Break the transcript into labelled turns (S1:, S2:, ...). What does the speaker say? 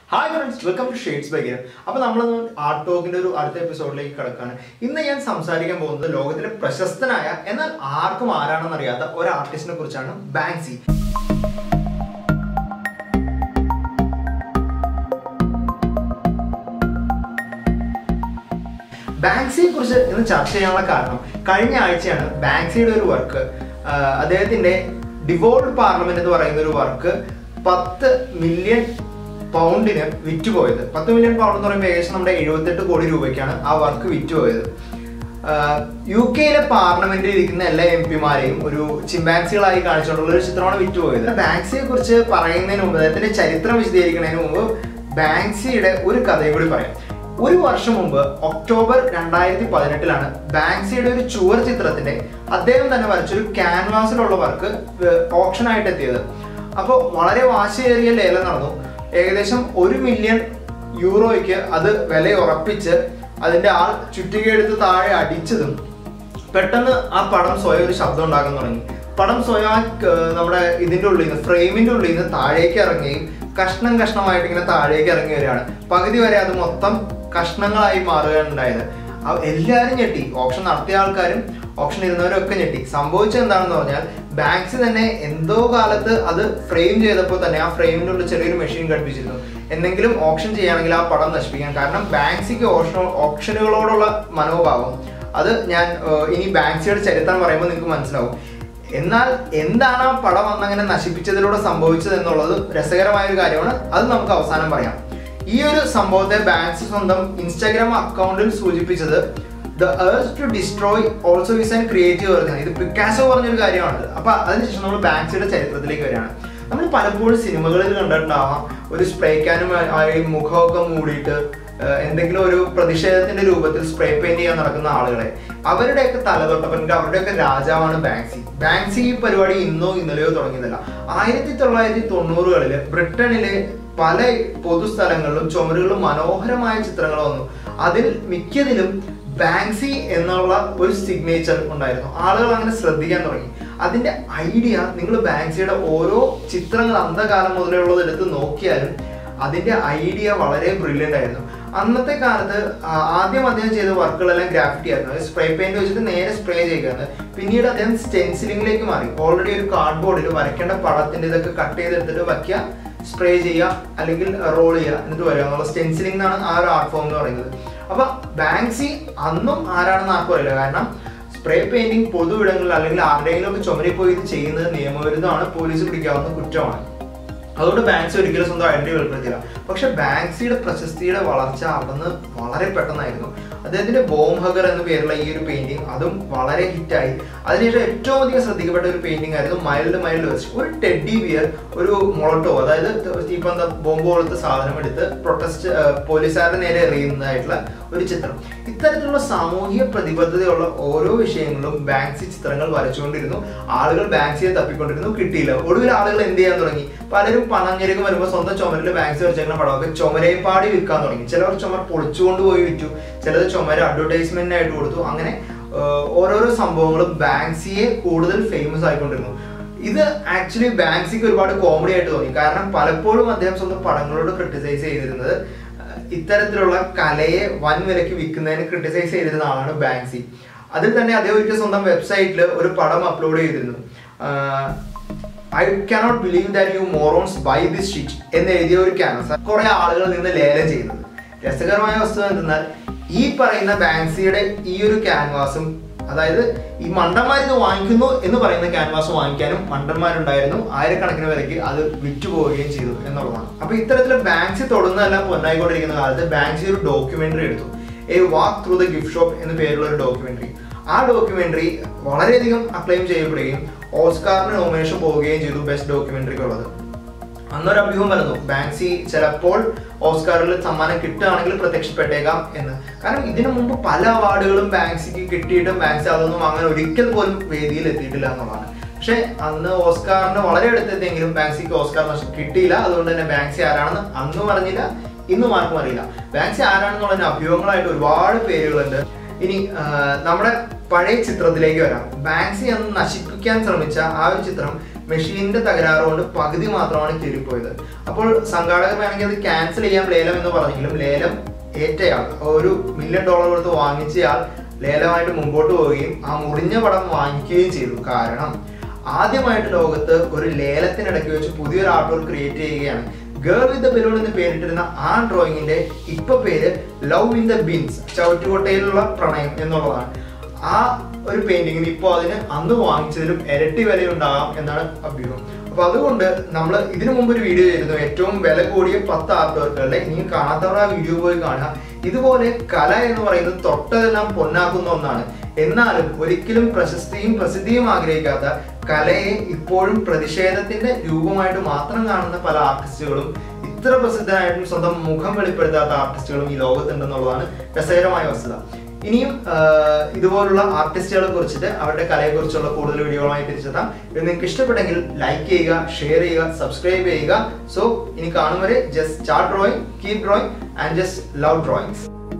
S1: hi friends welcome to shades by game അപ്പോൾ നമ്മൾ art ടോക്കിന്റെ ഒരു അടുത്ത എപ്പിസോഡിലേക്ക് കിടക്കാണ് ഇന്ന് ഞാൻ സംസാരിക്കാൻ പോകുന്നത് ലോകത്തിലെ പ്രശസ്തനായ എന്നാൽ ആർക്കും ആരാണെന്ന് അറിയാത്ത ഒരു ആർട്ടിസ്റ്റിനെ കുറിച്ചാണ് ബാങ്സി ബാങ്സിയെ കുറിച്ച് ഇന്ന് ചർച്ച ചെയ്യാനുള്ള കാരണം കഴിഞ്ഞ ആഴ്ചയാണ് ബാങ്സിയുടെ ഒരു വർക്ക് അദ്ദേഹത്തിന്റെ ഡിവോൾഡ് പാർലമെന്റ് എന്ന് പറയുന്ന ഒരു വർക്ക് പത്ത് മില്യൺ പൗണ്ടിന് വിറ്റുപോയത് പത്ത് മില്യൺ പൗണ്ട് എന്ന് പറയുമ്പോൾ ഏകദേശം നമ്മുടെ എഴുപത്തെട്ട് കോടി രൂപയ്ക്കാണ് ആ വർക്ക് വിറ്റുപോയത് യു കെയിലെ പാർലമെന്റിൽ ഇരിക്കുന്ന എല്ലാ എം പിമാരെയും ഒരു ചിമ്പാൻസികളായി കാണിച്ചുകൊണ്ടുള്ള ഒരു ചിത്രമാണ് വിറ്റുപോയത് ബാങ്സിയെ കുറിച്ച് പറയുന്നതിന് മുമ്പ് അദ്ദേഹത്തിന്റെ ചരിത്രം വിശദീകരിക്കുന്നതിന് മുമ്പ് ബാങ്സിയുടെ ഒരു കഥയും കൂടി പറയാം ഒരു വർഷം മുമ്പ് ഒക്ടോബർ രണ്ടായിരത്തി പതിനെട്ടിലാണ് ബാങ്സിയുടെ ഒരു ചുവർ ചിത്രത്തിന്റെ അദ്ദേഹം തന്നെ വരച്ചൊരു ക്യാൻവാസിലുള്ള വർക്ക് ഓപ്ഷനായിട്ട് എത്തിയത് അപ്പോൾ വളരെ വാശിയേറിയ ലേലം നടന്നു ഏകദേശം ഒരു മില്യൺ യൂറോയ്ക്ക് അത് വില ഉറപ്പിച്ച് അതിന്റെ ആൾ ചുറ്റികയെടുത്ത് താഴെ അടിച്ചതും പെട്ടെന്ന് ആ പടം സ്വയം ഒരു ശബ്ദം ഉണ്ടാക്കാൻ തുടങ്ങി പടം സ്വയം ആ ക- നമ്മുടെ ഇതിന്റെ ഉള്ളിൽ നിന്ന് ഫ്രെയിമിന്റെ ഉള്ളിൽ നിന്ന് താഴേക്ക് ഇറങ്ങുകയും കഷ്ണം കഷ്ണമായിട്ട് ഇങ്ങനെ താഴേക്ക് ഇറങ്ങി വരികയാണ് പകുതി വരെ അത് മൊത്തം കഷ്ണങ്ങളായി മാറുകയാണ് ഉണ്ടായത് അ- എല്ലാവരും ഞെട്ടി ഓപ്ഷൻ നടത്തിയ ആൾക്കാരും ഓപ്ഷൻ ഇരുന്നവരും ഒക്കെ ഞെട്ടി സംഭവിച്ചത് എന്താണെന്ന് പറഞ്ഞാൽ ബാങ്ക്സ് തന്നെ എന്തോ കാലത്ത് അത് ഫ്രെയിം ചെയ്തപ്പോൾ തന്നെ ആ ഫ്രെയിമിൻ്റെ ഉള്ളിൽ ചെറിയൊരു മെഷീൻ ഘടിപ്പിച്ചിരുന്നു എന്തെങ്കിലും ഓപ്ഷൻ ചെയ്യുകയാണെങ്കിൽ ആ പടം നശിപ്പിക്കാൻ കാരണം ബാങ്ക്സിക്ക് ഓപ്ഷൻ ഓപ്ഷനുകളോടുള്ള മനോഭാവം അത് ഞാൻ ഏഹ്, ഇനി ബാങ്ക്സിയുടെ ചരിത്രം പറയുമ്പോൾ നിങ്ങൾക്ക് മനസ്സിലാവും എന്നാൽ എന്താണ് ആ പടം അന്നങ്ങനെ നശിപ്പിച്ചതിലൂടെ സംഭവിച്ചത് എന്നുള്ളത് രസകരമായ ഒരു കാര്യമാണ് അത് നമുക്ക് അവസാനം പറയാം ഈ ഒരു സംഭവത്തെ ബാങ്ക്സ് സ്വന്തം ഇൻസ്റ്റാഗ്രാം അക്കൗണ്ടിൽ സൂചിപ്പിച്ചത് the earth to destroy also is and creative പറഞ്ഞത് ഇത് പിക്കാസോ പറഞ്ഞൊരു കാര്യമാണ് അപ്പൊ അതിനുശേഷം നമ്മൾ ബാങ്ക്സിയുടെ ചരിത്രത്തിലേക്ക് വരികയാണ് നമ്മൾ പലപ്പോഴും സിനിമകളിൽ കണ്ടിട്ടുണ്ടാവാം ഒരു സ്പ്രേ ക്യാനും ആയി മുഖമൊക്കെ മൂടിയിട്ട് ഏഹ്, എന്തെങ്കിലും ഒരു പ്രതിഷേധത്തിന്റെ രൂപത്തിൽ സ്പ്രേ പെയിന്റ് ചെയ്യാൻ നടക്കുന്ന ആളുകളെ അവരുടെയൊക്കെ തലതൊട്ടപ്പൻ അവരുടെയൊക്കെ രാജാവാണ് ബാങ്ക്സി ബാങ്ക്സി ഈ പരിപാടി ഇന്നോ ഇന്നലെയോ തുടങ്ങിയതല്ല ആയിരത്തി തൊള്ളായിരത്തി തൊണ്ണൂറുകളില് ബ്രിട്ടനിലെ പല പൊതുസ്ഥലങ്ങളിലും ചുമരുകളിലും മനോഹരമായ ചിത്രങ്ങൾ വന്നു അതിൽ മിക്കതിലും ബാങ്ക്സി എന്നുള്ള ഒരു സിഗ്നേച്ചർ ഉണ്ടായിരുന്നു ആളുകൾ അങ്ങനെ ശ്രദ്ധിക്കാൻ തുടങ്ങി അതിന്റെ ഐഡിയ നിങ്ങൾ ബാങ്ക്സിയുടെ ഓരോ ചിത്രങ്ങൾ അന്ധകാലം മുതലുള്ളത് എടുത്ത് നോക്കിയാലും അതിന്റെ ഐഡിയ വളരെ ബ്രില്യൻ്റ് ആയിരുന്നു അന്നത്തെ കാലത്ത് ആ, ആദ്യം അദ്ദേഹം ചെയ്ത വർക്കുകളെല്ലാം ഗ്രാഫിറ്റി ആയിരുന്നു സ്പ്രേ പെയിന്റ് വെച്ചിട്ട് നേരെ സ്പ്രേ ചെയ്യുകയാണ് പിന്നീട് അദ്ദേഹം സ്റ്റെൻസിലിംഗിലേക്ക് മാറി ഓൾറെഡി ഒരു കാർഡ്ബോർഡിൽ വരയ്ക്കേണ്ട പടത്തിന്റെ ഇതൊക്കെ കട്ട് ചെയ്തെടുത്തിട്ട് വയ്ക്കുക സ്പ്രേ ചെയ്യുക അല്ലെങ്കിൽ റോൾ ചെയ്യുക എന്നിട്ട് വരിക എന്നുള്ള സ്റ്റെൻസിലിംഗ് എന്നാണ് ആ ഒരു ആർട്ട് ഫോം എന്ന് പറയുന്നത് അപ്പൊ ബാങ്ക്സി അന്നും ആരാണെന്ന് ആർക്കും അറിയില്ല കാരണം സ്പ്രേ പെയിന്റിംഗ് പൊതുവിടങ്ങളിൽ അല്ലെങ്കിൽ ആരുടെയെങ്കിലും ഒക്കെ ചുമരിൽ പോയി ഇത് ചെയ്യുന്നത് നിയമവിരുദ്ധമാണ് പോലീസ് പിടിക്കാവുന്ന കുറ്റമാണ് അതുകൊണ്ട് ബാങ്ക്സി ഒരിക്കലും സ്വന്തം ഐഡന്റിറ്റി വെളിപ്പെടുത്തിയില്ല പക്ഷെ ബാങ്ക്സിയുടെ പ്രശസ്തിയുടെ വളർച്ച അവിടുന്ന് വളരെ പെട്ടെന്നായിരുന്നു അദ്ദേഹത്തിന്റെ ബോം ഹഗർ എന്ന പേരുള്ള ഈ ഒരു പെയിന്റിംഗ് അതും വളരെ ഹിറ്റായി അതിനുശേഷം ഏറ്റവും അധികം ശ്രദ്ധിക്കപ്പെട്ട ഒരു പെയിന്റിംഗ് ആയിരുന്നു മൈൽഡ് മൈൽഡ് വെസ്റ്റ് ഒരു ടെഡി ബിയർ ഒരു മൊളട്ടോ അതായത് ഇപ്പൊ എന്താ ബോംബ് പോലത്തെ സാധനം എടുത്ത് പ്രൊട്ടസ്റ്റ് പോലീസുകാരുടെ നേരെ എറിയുന്നതായിട്ടുള്ള ഒരു ചിത്രം ഇത്തരത്തിലുള്ള സാമൂഹിക പ്രതിബദ്ധതയുള്ള ഓരോ വിഷയങ്ങളിലും ബാങ്ക്സി ചിത്രങ്ങൾ വരച്ചുകൊണ്ടിരുന്നു ആളുകൾ ബാങ്ക്സിയെ തപ്പിക്കൊണ്ടിരുന്നു കിട്ടിയില്ല ഒടുവിൽ ആളുകൾ എന്ത് ചെയ്യാൻ തുടങ്ങി പലരും പണം ഞെരുക്ക് വരുമ്പോൾ സ്വന്തം ചുമരിൽ ബാങ്ക്സി വരച്ചേക്കുന്ന പടമൊക്കെ ചുമരേപ്പാടി വിൽക്കാൻ തുടങ്ങി ചിലർ ചുമർ പൊളിച്ചുകൊണ്ട് പോയി വിറ്റു ചിലത് ചുമര അഡ്വർടൈസ്മെന്റിനായിട്ട് കൊടുത്തു അങ്ങനെ ഏഹ്, ഓരോരോ സംഭവങ്ങളും ബാങ്ക്സിയെ കൂടുതൽ ഫേമസ് ആയിക്കൊണ്ടിരുന്നു ഇത് ആക്ച്വലി ബാങ്ക്സിക്ക് ഒരുപാട് കോമഡി ആയിട്ട് തോന്നി കാരണം പലപ്പോഴും അദ്ദേഹം സ്വന്തം പടങ്ങളോട് ക്രിട്ടിസൈസ് ചെയ്തിരുന്നത് ഏഹ്, ഇത്തരത്തിലുള്ള കലയെ വൻ വിലയ്ക്ക് വിൽക്കുന്നതിന് ക്രിട്ടിസൈസ് ചെയ്തിരുന്ന ആളാണ് ബാങ്ക്സി അതിൽ തന്നെ അദ്ദേഹം ഒരിക്കൽ സ്വന്തം വെബ്സൈറ്റിൽ ഒരു പടം അപ്ലോഡ് ചെയ്തിരുന്നു I cannot believe that you morons buy this shit എന്ന് എഴുതിയ ഒരു ക്യാൻവസ് കുറെ ആളുകൾ നിന്ന് ലേലം ചെയ്യുന്നത് രസകരമായ വസ്തുത എന്തെന്നാൽ ഈ പറയുന്ന ബാങ്ക്സിയുടെ ഈ ഒരു ക്യാൻവാസും അതായത് ഈ മണ്ടന്മാർ ഇത് വാങ്ങിക്കുന്നു എന്ന് പറയുന്ന ക്യാൻവാസ് വാങ്ങിക്കാനും മണ്ടന്മാരുണ്ടായിരുന്നു ആയിരക്കണക്കിന് വിലയ്ക്ക് അത് വിറ്റുപോവുകയും ചെയ്തു എന്നുള്ളതാണ് അപ്പൊ ഇത്തരത്തിൽ ബാങ്ക്സി തൊടുന്നതെല്ലാം പൊന്നായിക്കൊണ്ടിരിക്കുന്ന കാലത്ത് ബാങ്ക്സി ഒരു ഡോക്യുമെന്ററി എടുത്തു a walk through the gift shop എന്ന് പേരുള്ള ഒരു ഡോക്യുമെന്ററി ആ ഡോക്യുമെന്ററി വളരെയധികം അക്ലെയിം ചെയ്യപ്പെടുകയും ഓസ്കാറിന് നോമിനേഷൻ പോവുകയും ചെയ്തു ബെസ്റ്റ് ഡോക്യുമെന്ററിക്കുള്ളത് അന്നൊരു അഭ്യൂഹം വരുന്നു ബാങ്ക്സി ചിലപ്പോൾ ഓസ്കാറിൽ സമ്മാനം കിട്ടുകയാണെങ്കിൽ പ്രത്യക്ഷപ്പെട്ടേക്കാം എന്ന് കാരണം ഇതിനു മുമ്പ് പല അവാർഡുകളും ബാങ്ക്സിക്ക് കിട്ടിയിട്ടും ബാങ്ക്സി അതൊന്നും അങ്ങനെ ഒരിക്കൽ പോലും വേദിയിൽ എത്തിയിട്ടില്ല എന്നുള്ളതാണ് പക്ഷെ അന്ന് ഓസ്കാറിന് വളരെ അടുത്തെത്തിയെങ്കിലും ബാങ്ക്സിക്ക് ഓസ്കാർ നഷ്ടം കിട്ടിയില്ല അതുകൊണ്ട് തന്നെ ബാങ്ക്സി ആരാണെന്ന് അന്ന് പറഞ്ഞില്ല ഇന്നും ആർക്കും അറിയില്ല ബാങ്ക്സി ആരാണെന്നുള്ളതിന് അഭ്യൂഹങ്ങളായിട്ട് ഒരുപാട് പേരുകളുണ്ട് ഇനി ആ, നമ്മുടെ പഴയ ചിത്രത്തിലേക്ക് വരാം ബാങ്ക്സി അന്ന് നശിപ്പിക്കാൻ ശ്രമിച്ച ആ ഒരു ചിത്രം മെഷീനിന്റെ തകരാറ് കൊണ്ട് പകുതി മാത്രമാണ് കീറിപ്പോയത് അപ്പോൾ സംഘാടകർ വേണമെങ്കിൽ അത് ക്യാൻസൽ ചെയ്യാം ലേലം എന്ന് പറഞ്ഞെങ്കിലും ലേലം ഏറ്റയാൾ ഒരു മില്യൺ ഡോളർ കൊടുത്ത് വാങ്ങിച്ചയാൾ ലേലമായിട്ട് മുമ്പോട്ട് പോവുകയും ആ മുറിഞ്ഞ പടം വാങ്ങിക്കുകയും ചെയ്തു കാരണം ആദ്യമായിട്ട് ലോകത്ത് ഒരു ലേലത്തിനിടയ്ക്ക് വെച്ച് പുതിയൊരു ആർട്ട് വർക്ക് ക്രിയേറ്റ് ചെയ്യുകയാണ് ഗേൾ വിത്ത് ദ ബലൂൺ എന്ന് പേരിട്ടിരുന്ന ആ ഡ്രോയിങ്ങിന്റെ ഇപ്പൊ പേര് ലവ് ഇൻ ദ ബിൻസ് ചവിറ്റുകൊട്ടയിലുള്ള പ്രണയം എന്നുള്ളതാണ് ആ ഒരു പെയിന്റിങ്ങിന് ഇപ്പോൾ അതിന് അന്ന് വാങ്ങിച്ചതിലും ഇരട്ടി വിലയുണ്ടാകാം എന്നാണ് അഭ്യൂഹം അപ്പൊ അതുകൊണ്ട് നമ്മൾ ഇതിനു മുമ്പ് ഒരു വീഡിയോ ചെയ്തിരുന്നു ഏറ്റവും വില കൂടിയ പത്ത് ആർട്ട് വർക്കുകളുടെ ഇനിയും കാണാത്തവർ ആ വീഡിയോ പോയി കാണുക ഇതുപോലെ കല എന്ന് പറയുന്നത് തൊട്ടതെല്ലാം പൊന്നാക്കുന്ന ഒന്നാണ് എന്നാലും ഒരിക്കലും പ്രശസ്തിയും പ്രസിദ്ധിയും ആഗ്രഹിക്കാത്ത കലയെ ഇപ്പോഴും പ്രതിഷേധത്തിന്റെ രൂപമായിട്ട് മാത്രം കാണുന്ന പല ആർട്ടിസ്റ്റുകളും ഇത്ര പ്രസിദ്ധനായിട്ടും സ്വന്തം മുഖം വെളിപ്പെടുത്താത്ത ആർട്ടിസ്റ്റുകളും ഈ ലോകത്തുണ്ടെന്നുള്ളതാണ് രസകരമായ വസ്തുത ഇനിയും ആ, ഇതുപോലുള്ള ആർട്ടിസ്റ്റുകളെ കുറിച്ചിട്ട് അവരുടെ കലയെ കുറിച്ചുള്ള കൂടുതൽ വീഡിയോകളുമായി തിരിച്ചെത്താം ഇത് നിങ്ങൾക്ക് ഇഷ്ടപ്പെട്ടെങ്കിൽ ലൈക്ക് ചെയ്യുക ഷെയർ ചെയ്യുക സബ്സ്ക്രൈബ് ചെയ്യുക സോ ഇനി കാണും വരെ just start drawing keep drawing and just love drawings